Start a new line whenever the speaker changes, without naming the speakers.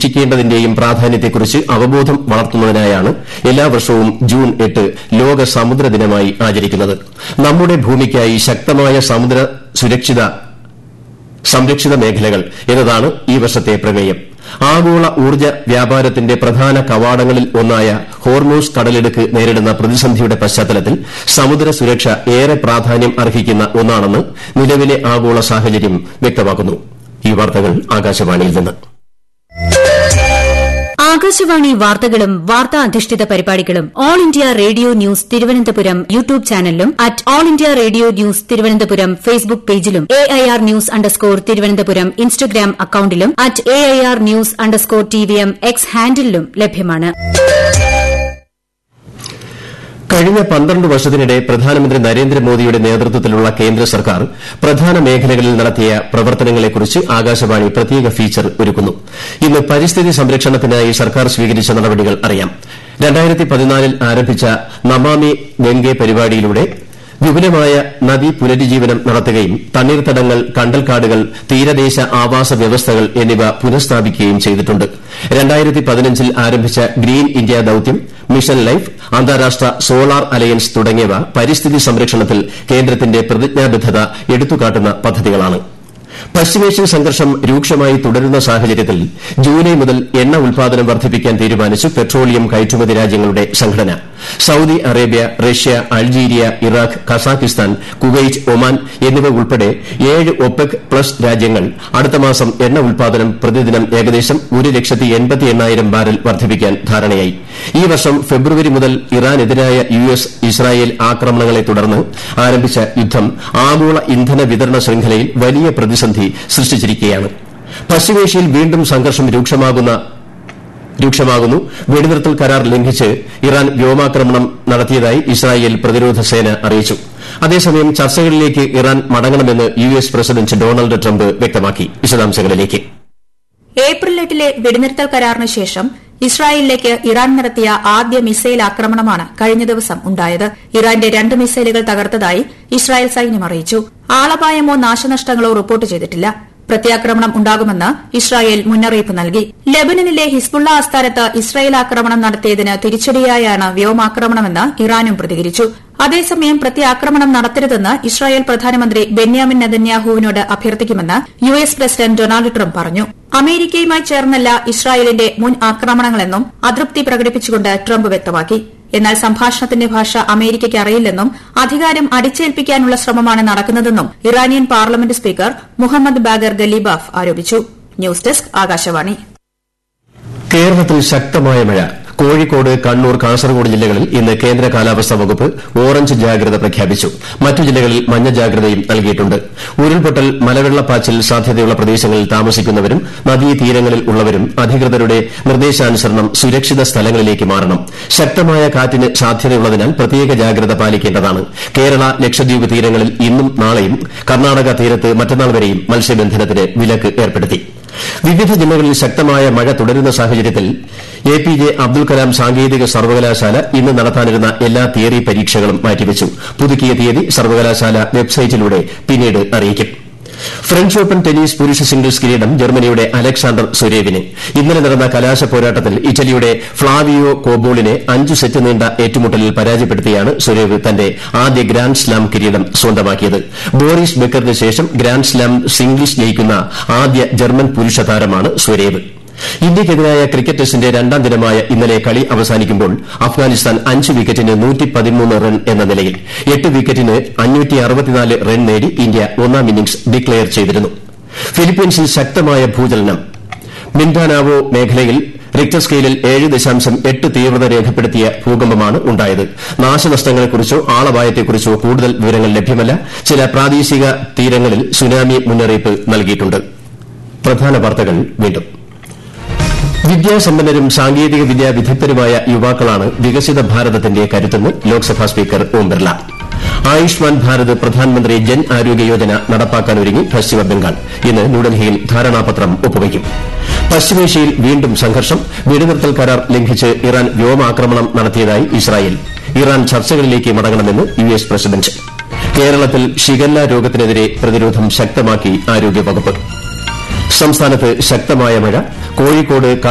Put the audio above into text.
സംരക്ഷിക്കേണ്ടതിന്റെയും പ്രാധാന്യത്തെക്കുറിച്ച് അവബോധം വളർത്തുന്നതിനായാണ് എല്ലാ വർഷവും ജൂൺ എട്ട് ലോക സമുദ്ര ദിനമായി ആചരിക്കുന്നത് നമ്മുടെ ഭൂമിക്കായി ശക്തമായ സമുദ്ര സംരക്ഷിത മേഖലകൾ എന്നതാണ് ഈ വർഷത്തെ പ്രമേയം ആഗോള ഊർജ്ജ വ്യാപാരത്തിന്റെ പ്രധാന കവാടങ്ങളിൽ ഒന്നായ ഹോർമൂസ് കടലിടുക്ക് നേരിടുന്ന പ്രതിസന്ധിയുടെ പശ്ചാത്തലത്തിൽ സമുദ്ര സുരക്ഷ ഏറെ പ്രാധാന്യം അർഹിക്കുന്ന ഒന്നാണെന്ന് നിലവിലെ ആഗോള സാഹചര്യം വ്യക്തമാക്കുന്നു ഈ വാർത്തകൾ ആകാശവാണിയിൽ നിന്ന്
ആകാശവാണി വാർത്തകളും വാർത്താ അധിഷ്ഠിത പരിപാടികളും all India radio news Thiruvananthapuram YouTube ചാനലിലും at all India radio news Thiruvananthapuram Facebook പേജിലും A I R news underscore Thiruvananthapuram Instagram അക്കൌണ്ടിലും at A I R news underscore T V M X ഹാൻഡിലും ലഭ്യമാണ്
കഴിഞ്ഞ പന്ത്രണ്ട് വർഷത്തിനിടെ പ്രധാനമന്ത്രി നരേന്ദ്രമോദിയുടെ നേതൃത്വത്തിലുള്ള കേന്ദ്ര സർക്കാർ പ്രധാന മേഖലകളിൽ നടത്തിയ പ്രവർത്തനങ്ങളെക്കുറിച്ച് ആകാശവാണി പ്രത്യേക ഫീച്ചർ ഒരുക്കുന്നു ഇന്ന് പരിസ്ഥിതി സംരക്ഷണത്തിനായി സർക്കാർ സ്വീകരിച്ച നടപടികൾ അറിയാം ൽ ആരംഭിച്ച നമാമി ഗംഗെ പരിപാടിയിലൂടെ വിപുലമായ നദീ പുനരുജ്ജീവനം നടത്തുകയും തണ്ണീർത്തടങ്ങൾ കണ്ടൽക്കാടുകൾ തീരദേശ ആവാസ വ്യവസ്ഥകൾ എന്നിവ പുനഃസ്ഥാപിക്കുകയും ചെയ്തിട്ടുണ്ട് ൽ ആരംഭിച്ച ഗ്രീൻ ഇന്ത്യ ദൌത്യം മിഷൻ ലൈഫ് അന്താരാഷ്ട്ര സോളാർ അലയൻസ് തുടങ്ങിയവ പരിസ്ഥിതി സംരക്ഷണത്തിൽ കേന്ദ്രത്തിന്റെ പ്രതിജ്ഞാബദ്ധത എടുത്തുകാട്ടുന്ന പദ്ധതികളാണ് പശ്ചിമേഷ്യൻ സംഘർഷം രൂക്ഷമായി തുടരുന്ന സാഹചര്യത്തിൽ ജൂലൈ മുതൽ എണ്ണ ഉൽപാദനം വർദ്ധിപ്പിക്കാൻ തീരുമാനിച്ചു പെട്രോളിയം കയറ്റുമതി രാജ്യങ്ങളുടെ സംഘടന Saudi Arabia Russia Algeria Iraq Kazakhstan Kuwait Oman എന്നിവ ഉൾപ്പെടെ ഏഴ് ഒപെക് പ്ലസ് രാജ്യങ്ങൾ അടുത്ത മാസം എണ്ണ ഉൽപാദനം പ്രതിദിനം ഏകദേശം ഒരു ലക്ഷത്തി എൺപത്തി എണ്ണായിരം ബാരൽ വർദ്ധിപ്പിക്കാൻ ധാരണയായി ഈ വർഷം ഫെബ്രുവരി മുതൽ ഇറാനെതിരായ യു എസ് ഇസ്രായേൽ ആക്രമണങ്ങളെ തുടർന്ന് ആരംഭിച്ച യുദ്ധം ആഗോള ഇന്ധന വിതരണ ശൃംഖലയിൽ വലിയ പ്രതിസന്ധി സൃഷ്ടിച്ചിരിക്കുകയാണ് പശ്ചിമേഷ്യയിൽ വീണ്ടും സംഘർഷം രൂക്ഷമാകുന്നു വെടിനിർത്തൽ കരാർ ലംഘിച്ച് ഇറാൻ വ്യോമാക്രമണം നടത്തിയതായി ഇസ്രായേൽ പ്രതിരോധ സേന അറിയിച്ചു അതേസമയം ചർച്ചകളിലേക്ക് ഇറാൻ മടങ്ങണമെന്ന് U S president Donald Trump വ്യക്തമാക്കി വിശദാംശങ്ങളിലേക്ക്
ഏപ്രിൽ എട്ടിലെ വെടിനിർത്തൽ കരാറിന് ശേഷം ഇസ്രായേലിലേക്ക് ഇറാൻ നടത്തിയ ആദ്യ മിസൈൽ ആക്രമണമാണ് കഴിഞ്ഞ ദിവസം ഉണ്ടായത് ഇറാന്റെ രണ്ട് മിസൈലുകൾ തകർത്തതായി ഇസ്രായേൽ സൈന്യം അറിയിച്ചു ആളപായമോ നാശനഷ്ടങ്ങളോ റിപ്പോർട്ട് ചെയ്തിട്ടില്ല പ്രത്യാക്രമണം ഉണ്ടാകുമെന്ന് ഇസ്രായേൽ മുന്നറിയിപ്പ് നൽകി ലെബനനിലെ ഹിസ്ബുള്ള ആസ്ഥാനത്ത് ഇസ്രായേൽ ആക്രമണം നടത്തിയതിന് തിരിച്ചടിയായാണ് വ്യോമാക്രമണമെന്ന് ഇറാനും പ്രതികരിച്ചു അതേസമയം പ്രത്യാക്രമണം നടത്തരുതെന്ന് ഇസ്രായേൽ പ്രധാനമന്ത്രി ബെന്യാമിൻ നെതന്യാഹുവിനോട് അഭ്യർത്ഥിക്കുമെന്ന് U S president Donald Trump പറഞ്ഞു അമേരിക്കയുമായി ചേർന്നല്ല ഇസ്രായേലിന്റെ മുൻ ആക്രമണങ്ങളെന്നും അതൃപ്തി പ്രകടിപ്പിച്ചുകൊണ്ട് ട്രംപ് വ്യക്തമാക്കി എന്നാൽ സംഭാഷണത്തിന്റെ ഭാഷ അമേരിക്കയ്ക്ക് അറിയില്ലെന്നും അധികാരം അടിച്ചേൽപ്പിക്കാനുള്ള ശ്രമമാണ് നടക്കുന്നതെന്നും Iranian parliament speaker Mohammad Bagher Ghalibaf ആരോപിച്ചു ന്യൂസ് ഡെസ്ക് ആകാശവാണി
കേരളത്തിൽ ശക്തമായ മഴ കോഴിക്കോട് കണ്ണൂർ കാസർഗോഡ് ജില്ലകളിൽ ഇന്ന് കേന്ദ്ര കാലാവസ്ഥാ വകുപ്പ് ഓറഞ്ച് ജാഗ്രത പ്രഖ്യാപിച്ചു മറ്റു ജില്ലകളിൽ മഞ്ഞ ജാഗ്രതയും നൽകിയിട്ടുണ്ട് ഉരുൾപൊട്ടൽ മലവെള്ളപ്പാച്ചിൽ സാധ്യതയുള്ള പ്രദേശങ്ങളിൽ താമസിക്കുന്നവരും നദീതീരങ്ങളിൽ ഉള്ളവരും അധികൃതരുടെ നിർദ്ദേശാനുസരണം സുരക്ഷിത സ്ഥലങ്ങളിലേക്ക് മാറണം ശക്തമായ കാറ്റിന് സാധ്യതയുള്ളതിനാൽ പ്രത്യേക ജാഗ്രത പാലിക്കേണ്ടതാണ് കേരള ലക്ഷദ്വീപ് തീരങ്ങളിൽ ഇന്നും നാളെയും കർണാടക തീരത്ത് മറ്റന്നാൾ വരെയും മത്സ്യബന്ധനത്തിന് വിലക്ക് ഏർപ്പെടുത്തി വിവിധ ജില്ലകളിൽ ശക്തമായ മഴ തുടരുന്ന സാഹചര്യത്തിൽ A P J Abdul Kalam സാങ്കേതിക സർവകലാശാല ഇന്ന് നടത്താനിരുന്ന എല്ലാ തിയറി പരീക്ഷകളും മാറ്റിവച്ചു പുതുക്കിയ തീയതി സർവകലാശാല വെബ്സൈറ്റിലൂടെ പിന്നീട് അറിയിക്കും ഫ്രഞ്ച് ഓപ്പൺ ടെന്നീസ് പുരുഷ സിംഗിൾസ് കിരീടം ജർമ്മനിയുടെ അലക്സാണ്ടർ സുരേവിന് ഇന്നലെ നടന്ന കലാശ പോരാട്ടത്തിൽ ഇറ്റലിയുടെ ഫ്ളാവിയോ കോബോളിനെ അഞ്ച് സെറ്റ് നീണ്ട ഏറ്റുമുട്ടലിൽ പരാജയപ്പെടുത്തിയാണ് സുരേവ് തന്റെ ആദ്യ ഗ്രാൻഡ് സ്ലാം കിരീടം സ്വന്തമാക്കിയത് ബോറിസ് ബെക്കറിന് ശേഷം ഗ്രാൻഡ് സ്ലാം സിംഗിൾസ് ജയിക്കുന്ന ആദ്യ ജർമ്മൻ പുരുഷ താരമാണ് സുരേവ് ഇന്ത്യയ്ക്കെതിരായ ക്രിക്കറ്റ് ടെസ്റ്റിന്റെ രണ്ടാം ദിനമായ ഇന്നലെ കളി അവസാനിക്കുമ്പോൾ അഫ്ഗാനിസ്ഥാൻ അഞ്ച് വിക്കറ്റിന് റൺ എന്ന നിലയിൽ എട്ട് വിക്കറ്റിന് റൺ നേടി ഇന്ത്യ ഒന്നാം ഇന്നിംഗ്സ് ഡിക്ലയർ ചെയ്തിരുന്നു ഫിലിപ്പീൻസിൽ ശക്തമായ ഭൂചലനം മിൻഡാനാവോ മേഖലയിൽ റിക്ടർ സ്കെയിലിൽ ഏഴ് ദശാംശം എട്ട് തീവ്രത രേഖപ്പെടുത്തിയ ഭൂകമ്പമാണ് ഉണ്ടായത് നാശനഷ്ടങ്ങളെക്കുറിച്ചോ ആളപായത്തെക്കുറിച്ചോ കൂടുതൽ വിവരങ്ങൾ ലഭ്യമല്ല ചില പ്രാദേശിക തീരങ്ങളിൽ സുനാമി മുന്നറിയിപ്പ് നൽകിയിട്ടുണ്ട് പ്രധാന വാർത്തകൾ വീണ്ടും വിദ്യാസമ്പന്നരും സാങ്കേതിക വിദ്യാ വിദഗ്ധരുമായ യുവാക്കളാണ് വികസിത ഭാരതത്തിന്റെ കരുത്തെന്ന് ലോക്സഭാ സ്പീക്കർ ഓം ബിർല ആയുഷ്മാൻ ഭാരത് പ്രധാനമന്ത്രി ജൻ ആരോഗ്യ യോജന നടപ്പാക്കാനൊരുങ്ങി പശ്ചിമബംഗാൾ ഇന്ന് ന്യൂഡൽഹിയിൽ ധാരണാപത്രം ഒപ്പുവയ്ക്കും പശ്ചിമേഷ്യയിൽ വീണ്ടും സംഘർഷം വെടിനിർത്തൽ കരാർ ലംഘിച്ച് ഇറാൻ വ്യോമാക്രമണം നടത്തിയതായി ഇസ്രായേൽ ഇറാൻ ചർച്ചകളിലേക്ക് മടങ്ങണമെന്ന് യു എസ് പ്രസിഡന്റ് കേരളത്തിൽ ഷിഗല്ല രോഗത്തിനെതിരെ പ്രതിരോധം ശക്തമാക്കി ആരോഗ്യവകുപ്പ് സംസ്ഥാനത്ത് ശക്തമായ മഴ കോഴിക്കോട്